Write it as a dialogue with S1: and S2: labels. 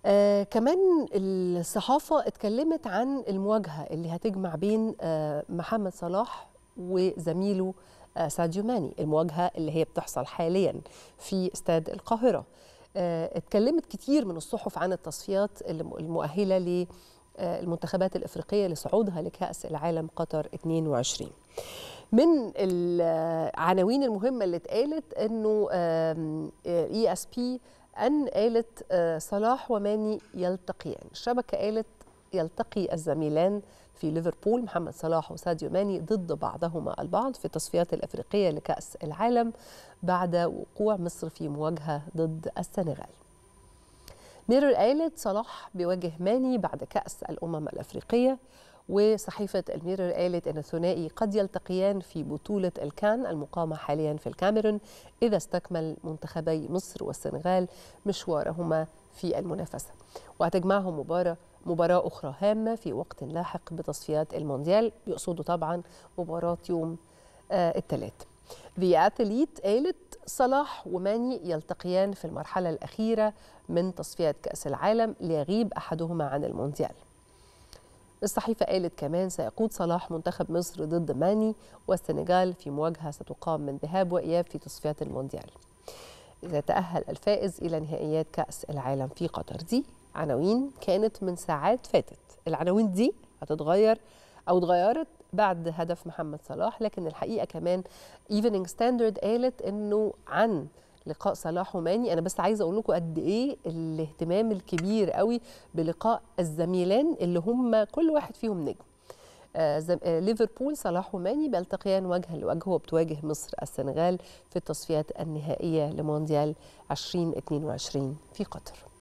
S1: آه كمان الصحافة اتكلمت عن المواجهة اللي هتجمع بين آه محمد صلاح وزميله آه ساديو ماني المواجهة اللي هي بتحصل حاليا في استاد القاهرة آه اتكلمت كتير من الصحف عن التصفيات المؤهلة للمنتخبات الإفريقية لصعودها لكأس العالم قطر 22 من العناوين المهمة اللي اتقالت انه اي اس بي ان قالت صلاح وماني يلتقيان الشبكة قالت يلتقي الزميلان في ليفربول محمد صلاح وساديو ماني ضد بعضهما البعض في التصفيات الافريقيه لكاس العالم بعد وقوع مصر في مواجهه ضد السنغال. ميرور قالت صلاح بيواجه ماني بعد كاس الامم الافريقيه وصحيفة الميرور قالت أن الثنائي قد يلتقيان في بطولة الكان المقامة حاليا في الكاميرون إذا استكمل منتخبي مصر والسنغال مشوارهما في المنافسة وهتجمعهم مباراة مباراة أخرى هامة في وقت لاحق بتصفيات المونديال يقصدوا طبعا مباراة يوم آه الثلاث The Athlete قالت صلاح وماني يلتقيان في المرحلة الأخيرة من تصفيات كأس العالم ليغيب أحدهما عن المونديال الصحيفة قالت كمان سيقود صلاح منتخب مصر ضد ماني والسنغال في مواجهة ستقام من ذهاب وإياب في تصفيات المونديال إذا تأهل الفائز إلى نهائيات كأس العالم في قطر دي عناوين كانت من ساعات فاتت العناوين دي هتتغير أو اتغيرت بعد هدف محمد صلاح لكن الحقيقة كمان ايفنينج ستاندرد قالت أنه عن لقاء صلاح وماني انا بس عايزه اقول لكم قد ايه الاهتمام الكبير قوي بلقاء الزميلان اللي هم كل واحد فيهم نجم آه ليفربول صلاح وماني بيلتقيان وجها لوجه وبتواجه مصر السنغال في التصفيات النهائيه لمونديال 2022 في قطر